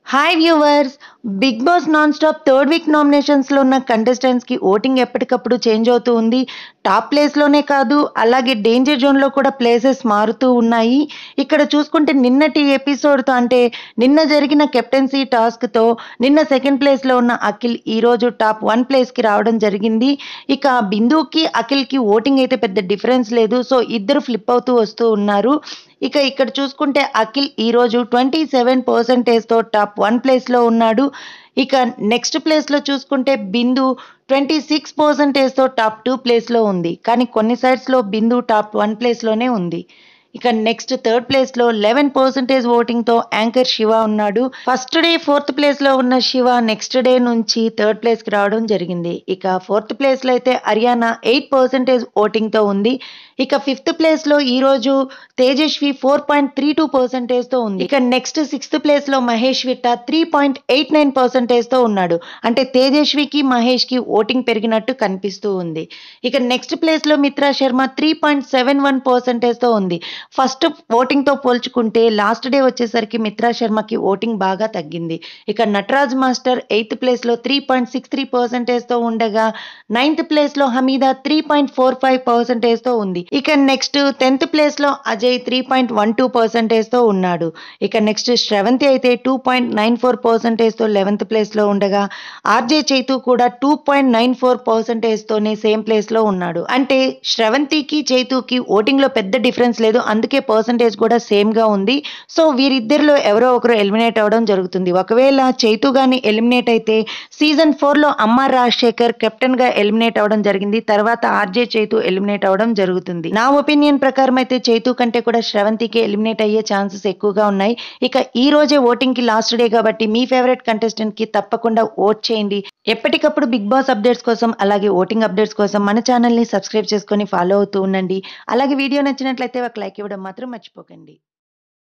hi viewers Bigg Boss non stop third week నామినేషన్స్లో ఉన్న కంటెస్టెంట్స్కి ఓటింగ్ ఎప్పటికప్పుడు చేంజ్ అవుతూ ఉంది టాప్ ప్లేస్లోనే కాదు అలాగే డేంజర్ జోన్లో కూడా ప్లేసెస్ మారుతూ ఉన్నాయి ఇక్కడ చూసుకుంటే నిన్నటి ఎపిసోడ్తో అంటే నిన్న జరిగిన కెప్టెన్సీ టాస్క్తో నిన్న సెకండ్ ప్లేస్లో ఉన్న అఖిల్ ఈరోజు టాప్ వన్ ప్లేస్కి రావడం జరిగింది ఇక బిందుకి అఖిల్కి ఓటింగ్ అయితే పెద్ద డిఫరెన్స్ లేదు సో ఇద్దరు ఫ్లిప్ అవుతూ వస్తూ ఉన్నారు ఇక ఇక్కడ చూసుకుంటే అఖిల్ ఈరోజు ట్వంటీ సెవెన్ పర్సెంటేజ్తో టాప్ వన్ ప్లేస్లో ఉన్నాడు ఇక నెక్స్ట్ ప్లేస్లో చూసుకుంటే బిందు ట్వంటీ సిక్స్ పర్సెంటేజ్తో టాప్ టూ ప్లేస్లో ఉంది కానీ కొన్ని సైడ్స్లో బిందు టాప్ వన్ ప్లేస్లోనే ఉంది ఇక నెక్స్ట్ థర్డ్ ప్లేస్లో లెవెన్ పర్సెంటేజ్ ఓటింగ్తో యాంకర్ శివ ఉన్నాడు ఫస్ట్ డే ఫోర్త్ ప్లేస్లో ఉన్న శివ నెక్స్ట్ డే నుంచి థర్డ్ ప్లేస్కి రావడం జరిగింది ఇక ఫోర్త్ ప్లేస్లో అయితే హర్యానా ఎయిట్ పర్సెంటేజ్ ఓటింగ్తో ఉంది ఇక ఫిఫ్త్ ప్లేస్లో ఈరోజు Tejaswi four point three two పర్సెంటేజ్తో ఉంది ఇక నెక్స్ట్ సిక్స్త్ ప్లేస్లో Mahesh Vitta three point eight nine పర్సెంటేజ్తో ఉన్నాడు అంటే తేజస్వికి మహేష్కి ఓటింగ్ పెరిగినట్టు కనిపిస్తూ ఉంది ఇక నెక్స్ట్ ప్లేస్లో Mitra Sharma three point seven one పర్సెంటేజ్తో ఉంది ఫస్ట్ ఓటింగ్తో పోల్చుకుంటే లాస్ట్ డే వచ్చేసరికి మిత్రా శర్మకి ఓటింగ్ బాగా తగ్గింది ఇక నటరాజ్ మాస్టర్ ఎయిత్ ప్లేస్లో త్రీ పాయింట్ సిక్స్ త్రీ పర్సెంటేజ్తో ఉండగా నైన్త్ ప్లేస్లో Hamida three point four five పర్సెంటేజ్తో ఉంది ఇక నెక్స్ట్ టెన్త్ ప్లేస్లో Ajay three point one two పర్సెంటేజ్తో ఉన్నాడు ఇక నెక్స్ట్ శ్రవంతి అయితే టూ పాయింట్ నైన్ ఫోర్ పర్సెంటేజ్తో లెవెన్త్ ప్లేస్లో ఉండగా ఆర్జే చైతు కూడా టూ పాయింట్ నైన్ ఫోర్ పర్సెంటేజ్తోనే సేమ్ ప్లేస్లో ఉన్నాడు అంటే శ్రవంతికి చైతుకి ఓటింగ్లో పెద్ద డిఫరెన్స్ లేదు అందుకే పర్సంటేజ్ కూడా సేమ్గా ఉంది సో వీరిద్దరిలో ఎవరో ఒకరు ఎలిమినేట్ అవ్వడం జరుగుతుంది ఒకవేళ చైతు గాని ఎలిమినేట్ అయితే సీజన్ ఫోర్లో అమ్మ రాజశేఖర్ కెప్టెన్గా ఎలిమినేట్ అవ్వడం జరిగింది తర్వాత ఆర్జే చైతు ఎలిమినేట్ అవ్వడం జరుగుతుంది నా ఒపీనియన్ ప్రకారం అయితే చైతు కంటే కూడా శ్రవంతికి ఎలిమినేట్ అయ్యే ఛాన్సెస్ ఎక్కువగా ఉన్నాయి ఇక ఈ రోజే ఓటింగ్కి లాస్ట్ డే కాబట్టి మీ ఫేవరెట్ కంటెస్టెంట్కి తప్పకుండా ఓట్ చేయండి ఎప్పటికప్పుడు బిగ్ బాస్ అప్డేట్స్ కోసం అలాగే ఓటింగ్ అప్డేట్స్ కోసం మన ఛానల్ని సబ్స్క్రైబ్ చేసుకొని ఫాలో అవుతూ ఉండండి అలాగే వీడియో నచ్చినట్లయితే ఒక లైక్ ఇవ్వడం మాత్రం మర్చిపోకండి